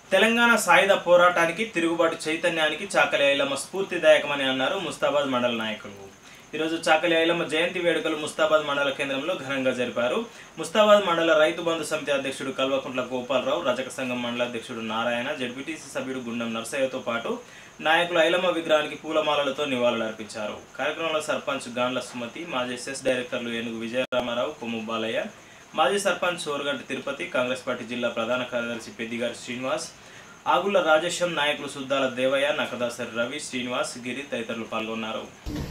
తెలంగాణ సాయుధ పోరాటానికి తిరుగుబాటు చైతన్యానికి చాకలి ఐలమ్మ స్ఫూర్తిదాయకమని అన్నారు ముస్తాబాద్ మండల నాయకులు ఈరోజు చాకలి ఐలమ్మ జయంతి వేడుకలు ముస్తాబాద్ మండల కేంద్రంలో ఘనంగా జరిపారు ముస్తాబాద్ మండల రైతు బంధు సమితి అధ్యక్షుడు కల్వకుంట్ల గోపాలరావు రజక సంఘం మండల అధ్యక్షుడు నారాయణ జడ్పీటీసీ సభ్యుడు గుండం నర్సయ్యతో పాటు నాయకులు ఐలమ్మ విగ్రహానికి పూలమాలలతో నివాళులర్పించారు కార్యక్రమంలో సర్పంచ్ గాండ్ల సుమతి మాజీ సెస్ డైరెక్టర్లు ఏనుగు విజయరామారావు కొమ్ము బాలయ్య మాజీ సర్పంచ్ సోరగంటి తిరుపతి కాంగ్రెస్ పార్టీ జిల్లా ప్రధాన కార్యదర్శి పెద్దిగారి శ్రీనివాస్ ఆగుళ్ల రాజేశం నాయకులు సుద్దాల దేవయ్య నకదాసరి రవి శ్రీనివాస్ గిరి తదితరులు పాల్గొన్నారు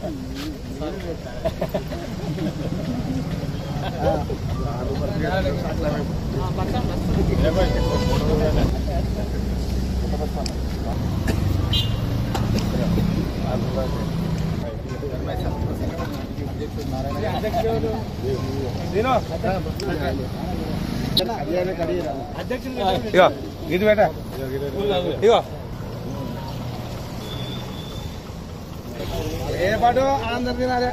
ఇగో ఇది బేట ఇగో ఏ పాటు ఆనందం తినాలి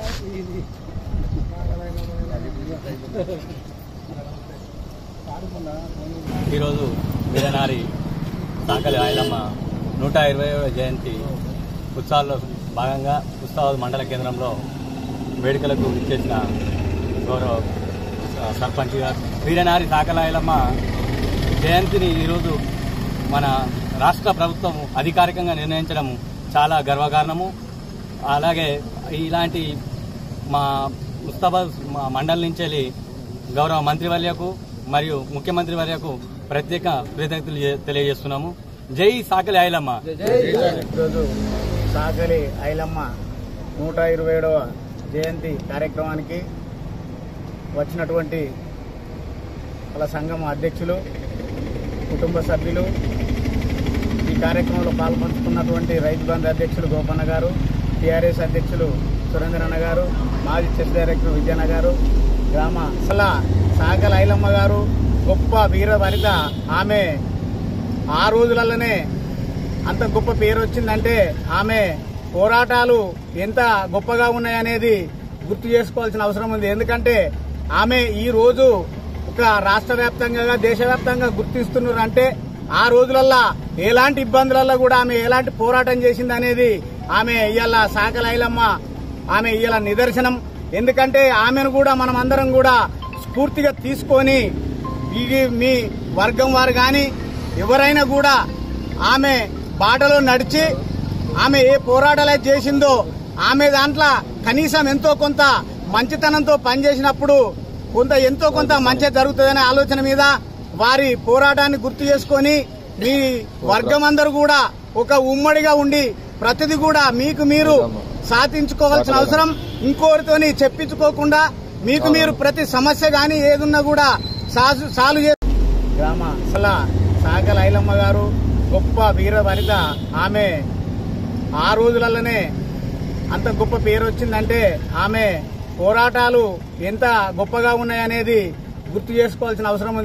ఈరోజు వీరనారి సాకలి ఆయలమ్మ నూట ఇరవై జయంతి ఉత్సవాల్లో భాగంగా ఉత్సవాల మండల కేంద్రంలో వేడుకలకు ఇచ్చేసిన గౌరవ ఆ, సర్పంచ్ గారు వీరనారి సాకలి ఆయలమ్మ జయంతిని ఈరోజు మన రాష్ట్ర ప్రభుత్వం అధికారికంగా నిర్ణయించడం చాలా గర్వకారణము అలాగే ఇలాంటి మా ముస్తాబాద్ మా మండలి నుంచి వెళ్ళి గౌరవ మంత్రివర్యకు మరియు ముఖ్యమంత్రి వర్యకు ప్రత్యేక కృతజ్ఞతలు చే- తెలియజేస్తున్నాము జై సాకలి ఆయలమ్మ ఈరోజు సాగలి ఐలమ్మ నూట ఇరవై ఏడవ జయంతి కార్యక్రమానికి వచ్చినటువంటి వాళ్ళ సంఘం అధ్యక్షులు కుటుంబ సభ్యులు ఈ కార్యక్రమంలో పాల్పంచుకున్నటువంటి రైతు బంధు అధ్యక్షులు గోపన్న గారు టీఆర్ఎస్ అధ్యక్షులు సురేంద్రన్న గారు మాజీ చెస్ డైరెక్టర్ విజయన్న గారు గ్రామ అసలు సాగల ఐలమ్మ గారు గొప్ప వీర వనిత ఆమె ఆ రోజులలోనే అంత గొప్ప పేరు వచ్చిందంటే ఆమె పోరాటాలు ఎంత గొప్పగా ఉన్నాయనేది గుర్తు చేసుకోవాల్సిన అవసరం ఉంది ఎందుకంటే ఆమె ఈ రోజు ఒక రాష్ట్ర వ్యాప్తంగా దేశవ్యాప్తంగా గుర్తిస్తున్నారు అంటే ఆ రోజులల్లా ఎలాంటి ఇబ్బందులలో కూడా ఆమె ఎలాంటి పోరాటం చేసింది అనేది ఆమె ఇవాళ సాకల ఐలమ్మ ఆమె ఇవాళ నిదర్శనం ఎందుకంటే ఆమెను కూడా మనం అందరం కూడా స్ఫూర్తిగా తీసుకొని ఇది మీ వర్గం వారు కానీ ఎవరైనా కూడా ఆమె బాటలో నడిచి ఆమె ఏ పోరాటాలు అయితే చేసిందో ఆమె దాంట్లో కనీసం ఎంతో కొంత మంచితనంతో పనిచేసినప్పుడు కొంత ఎంతో కొంత మంచి జరుగుతుందనే ఆలోచన మీద వారి పోరాటాన్ని గుర్తు చేసుకొని మీ వర్గం అందరూ కూడా ఒక ఉమ్మడిగా ఉండి ప్రతిదీ కూడా మీకు మీరు సాధించుకోవాల్సిన అవసరం ఇంకోరితోని చెప్పించుకోకుండా మీకు మీరు ప్రతి సమస్య గాని ఏదున్నా కూడా సాల్వ్ సాల్వ్ చే గ్రామ అసలు సాగల ఐలమ్మ గారు గొప్ప వీర వనిత ఆమె ఆ రోజులలోనే అంత గొప్ప పేరు వచ్చిందంటే ఆమె పోరాటాలు ఎంత గొప్పగా ఉన్నాయనేది గుర్తు చేసుకోవాల్సిన అవసరం ఉంది